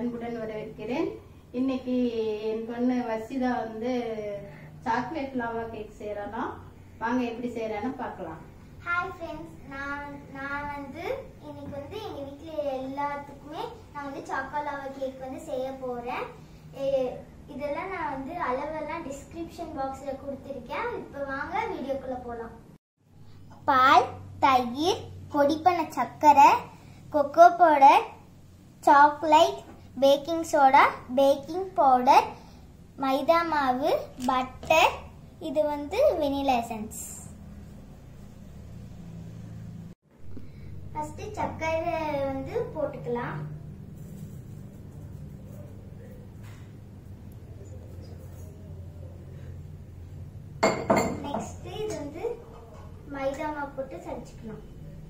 அன்புடன் வரவேற்கிறேன் இன்னைக்கு என் பொண்ணு வசிதா வந்து சாக்லேட் லாவா கேக் செய்யறலாம் வாங்க எப்படி செய்யறான்னு பார்க்கலாம் ஹாய் ஃப்ரெண்ட்ஸ் நான் நான் வந்து இன்னைக்கு வந்து எங்கள் வீட்டில் எல்லாத்துக்குமே நான் வந்து சாக்கோலாவா கேக் வந்து செய்ய போகிறேன் இதெல்லாம் நான் வந்து அளவெல்லாம் டிஸ்கிரிப்ஷன் பாக்ஸில் கொடுத்துருக்கேன் இப்போ வாங்க வீடியோக்குள்ளே போகலாம் பால் தயிர் பொடி பண்ண சர்க்கரை cocoa powder chocolate baking soda baking powder maida மாவு பட்டர் இது வந்து வெனிலா எசன்ஸ் ஃபர்ஸ்ட் சர்க்கரை வந்து போட்டுக்கலாம் நெக்ஸ்ட் இது வந்து மைதா மாவு போட்டு சடிச்சுக்கலாம்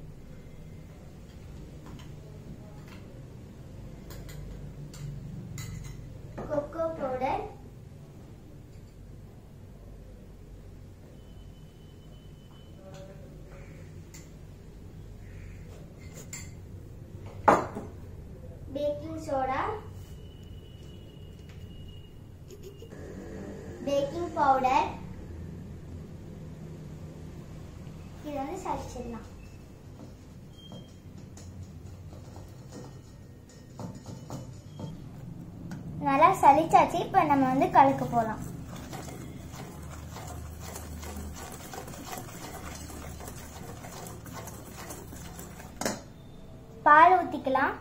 cocoa powder baking soda baking powder இது வந்து சடிச்சிடலாம் நல்லா சலிச்சாச்சு இப்போ நம்ம வந்து கலக்க போகலாம் பால் ஊற்றிக்கலாம்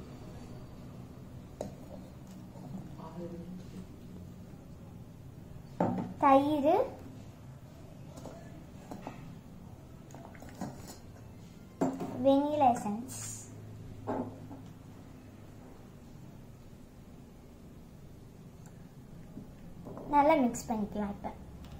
தயிர் வெனிலா எசன்ஸ் நல்லா மிக்ஸ் பண்ணிக்கலாம் இப்போ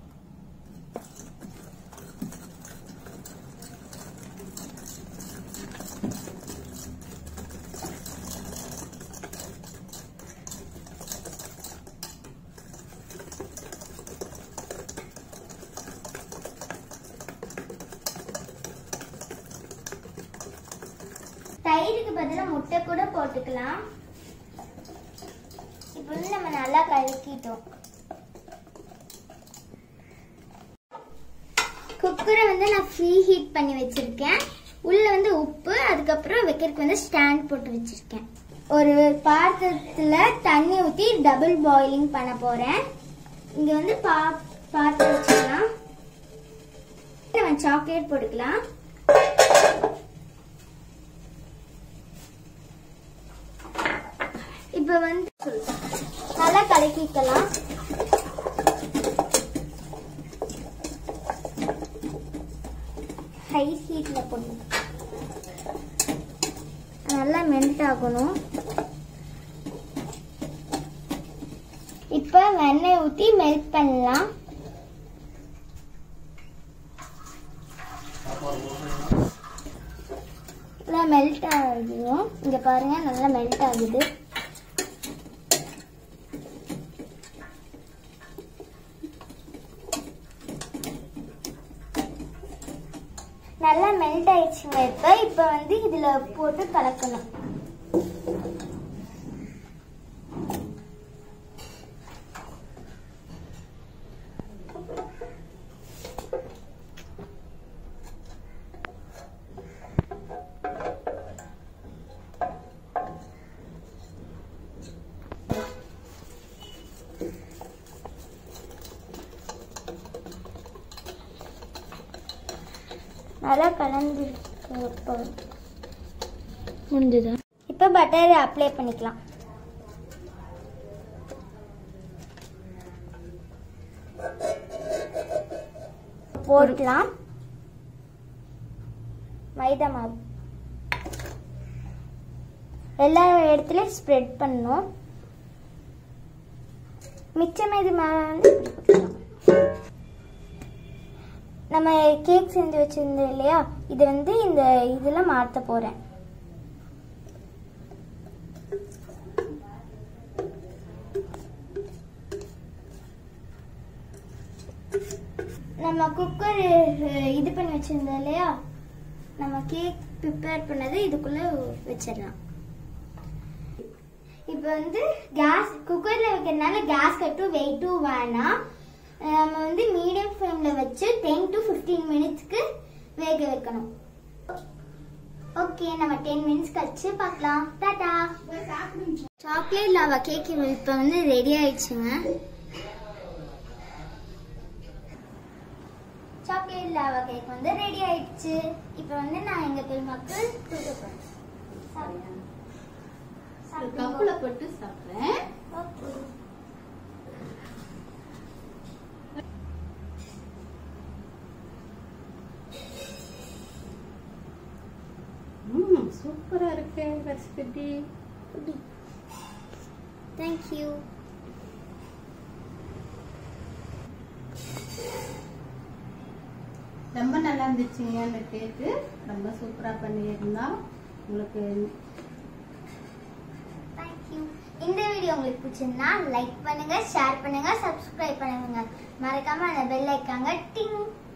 தயிருக்கு பதிலாக முட்டை கூட போட்டுக்கலாம் இப்போ வந்து நம்ம நல்லா கலக்கிட்டோம் குக்கரை வந்து நான் ஃப்ரீ ஹீட் பண்ணி வச்சிருக்கேன் உள்ள வந்து உப்பு அதுக்கப்புறம் வைக்கிறதுக்கு வந்து ஸ்டாண்ட் போட்டு வச்சிருக்கேன் ஒரு பாத்திரத்துல தண்ணி ஊற்றி டபுள் பாயிலிங் பண்ண போறேன் இங்க வந்து பா பாத்திரம் வச்சுக்கலாம் நம்ம சாக்லேட் போட்டுக்கலாம் இப்போ வந்து நல்லா கலக்கிக்கலாம் ஹை ஹீட்ல போடணும் நல்லா மெல்ட் ஆகணும் இப்போ வெண்ணெய் ஊற்றி மெல்ட் பண்ணலாம் நல்லா மெல்ட் ஆகிடும் இங்க பாருங்க நல்லா மெல்ட் ஆகுது நல்லா மெல்ட் ஆயிடுச்சுங்க இப்ப இப்ப வந்து இதுல போட்டு கலக்கணும் நல்லா கலந்து முடிஞ்சதா இப்போ பட்டர் அப்ளை பண்ணிக்கலாம் போடலாம் மைதா மாவு எல்லா இடத்துலயும் ஸ்ப்ரெட் பண்ணணும் மிச்ச மைதா மாவு வந்து இப்படி போட்டுக்கலாம். நம்ம கேக் செஞ்சு வச்சிருந்தோம் இல்லையா இது வந்து இந்த இதுல மாத்த போறேன் நம்ம குக்கர் இது பண்ணி வச்சிருந்தோம் இல்லையா நம்ம கேக் ப்ரிப்பேர் பண்ணது இதுக்குள்ள வச்சிடலாம் இப்போ இப்போ வந்து கேஸ் குக்கரில் வைக்கிறதுனால கேஸ் கட்டும் வெயிட்டும் வேணாம் நம்ம வந்து மீடியம் ஃப்ளேமில் வச்சு டென் டு ஃபிஃப்டீன் மினிட்ஸ்க்கு வேக வைக்கணும் ஓகே நம்ம டென் மினிட்ஸ் கழிச்சு பார்க்கலாம் டாடா சாக்லேட் லாவா கேக் இப்போ வந்து ரெடி ஆயிடுச்சுங்க சாக்லேட் லாவா கேக் வந்து ரெடி ஆயிடுச்சு இப்போ வந்து நான் எங்க பெருமாக்கு தூக்க போறேன் கப்புல போட்டு சாப்பிட்றேன் ஓகே ம் சூப்பரா இருக்கு ரெசிபி தேங்க்யூ ரொம்ப நல்லா இருந்துச்சுங்க அந்த கேக்கு ரொம்ப சூப்பரா பண்ணியிருந்தோம் உங்களுக்கு தேங்க்யூ இந்த வீடியோ உங்களுக்கு பிடிச்சிருந்தா லைக் பண்ணுங்க ஷேர் பண்ணுங்க சப்ஸ்கிரைப் பண்ணுங்க மறக்காம அந்த பெல் ஐக்காங்க டிங்